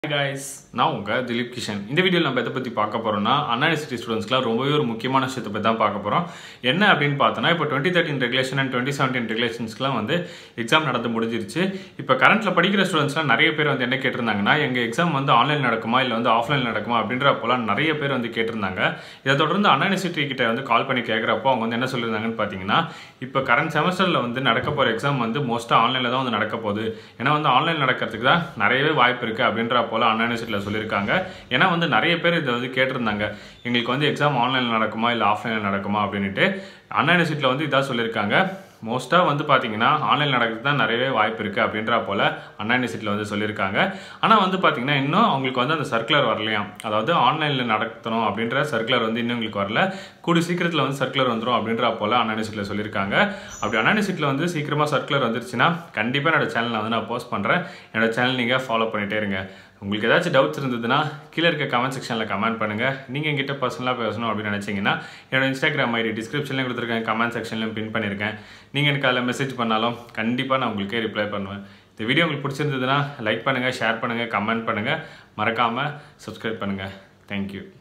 guys நான் உங்கள் திலீப் கிஷன் இந்த வீடியோவில் நம்ம எதை பற்றி பார்க்க போகிறோம்னா அண்ணா யூனிவர்சிட்டி ஸ்டூடெண்ட்ஸ்க்குலாம் ரொம்பவே ஒரு முக்கியமான விஷயத்தை பற்றி தான் பார்க்க போகிறோம் என்ன அப்படின்னு பார்த்தோன்னா இப்போ twenty thirteen regulation and twenty seventeen ரெகுலேஷன்ஸ்க்குலாம் வந்து எக்ஸாம் நடந்து முடிஞ்சிருச்சு இப்போ கரண்ட்டில் படிக்கிற ஸ்டூடெண்ட்ஸ்லாம் நிறைய பேர் வந்து என்ன கேட்டிருந்தாங்கன்னா எங்கள் எக்ஸாம் வந்து ஆன்லைன் நடக்குமா இல்லை வந்து ஆஃப்லைன் நடக்குமா அப்படின்ற போலாம் நிறைய பேர் வந்து கேட்டிருந்தாங்க இதை தொடர்ந்து அண்ணா யூனிவர்சிட்டி கிட்ட வந்து கால் பண்ணி கேட்குறப்போ அவங்க வந்து என்ன சொல்லியிருந்தாங்கன்னு பார்த்தீங்கன்னா இப்போ கரண்ட் செமஸ்டரில் வந்து நடக்க போகிற எக்ஸாம் வந்து மோஸ்ட்டாக ஆன்லைனில் தான் வந்து நடக்க போகுது ஏன்னா வந்து ஆன்லைன் நடக்கிறதுக்கு தான் நிறையவே வாய்ப்பு இருக்குது அப்படின்ற போல் அண்ணா யூனிவர்சிட்டியில் சொல்லியிருக்காங்க ஏன்னா வந்து நிறைய பேர் இதை வந்து கேட்டிருந்தாங்க எங்களுக்கு வந்து எக்ஸாம் ஆன்லைனில் நடக்குமா இல்லை ஆஃப்லைனில் நடக்குமா அப்படின்ட்டு அண்ணா யூனிவர்சிட்டியில் வந்து இதாக சொல்லியிருக்காங்க மோஸ்ட்டாக வந்து பார்த்தீங்கன்னா ஆன்லைன் நடக்கிறது தான் நிறையவே வாய்ப்பு இருக்குது அப்படின்ற போல் அண்ணா யூனிவர்சிட்டியில் வந்து சொல்லியிருக்காங்க ஆனால் வந்து பார்த்தீங்கன்னா இன்னும் அவங்களுக்கு வந்து அந்த சர்க்குலர் வரலையாம் அதாவது ஆன்லைனில் நடத்தணும் அப்படின்ற சர்க்குலர் வந்து இன்னும் உங்களுக்கு வரல கூடி சீக்கிரத்தில் வந்து சர்க்குலர் வந்துடும் அப்படின்ற போல் அண்ணா யூனிவர்சிட்டியில் சொல்லியிருக்காங்க அப்படி அண்ணா யூனிவர்சிட்டியில் வந்து சீக்கிரமாக சர்க்குலர் வந்துருச்சுன்னா கண்டிப்பாக என்னோட சேனலில் வந்து நான் போஸ்ட் பண்ணுறேன் என்னோட சேனல் நீங்கள் ஃபாலோ பண்ணிகிட்டே இருங்க உங்களுக்கு ஏதாச்சும் டவுட்ஸ் இருந்ததுன்னா கீழே இருக்க கமெண்ட் செக்ஷனில் கமெண்ட் பண்ணுங்கள் நீங்கள் எங்கிட்ட பர்சனலாக பேசணும் அப்படின்னு நினச்சிங்கன்னா என்னோட இன்ஸ்டாகிராம் ஐடி டிஸ்கிரிப்ஷன்லையும் கொடுத்துருக்கேன் கமெண்ட் செக்ஷன்லையும் பின் பண்ணியிருக்கேன் நீங்கள் எனக்கு அதில் மெசேஜ் பண்ணாலும் கண்டிப்பாக நான் உங்களுக்கே ரிப்ளை பண்ணுவேன் இந்த வீடியோ உங்களுக்கு பிடிச்சிருந்ததுன்னா லைக் பண்ணுங்கள் ஷேர் பண்ணுங்கள் கமெண்ட் பண்ணுங்கள் மறக்காமல் சப்ஸ்கிரைப் பண்ணுங்கள் தேங்க்யூ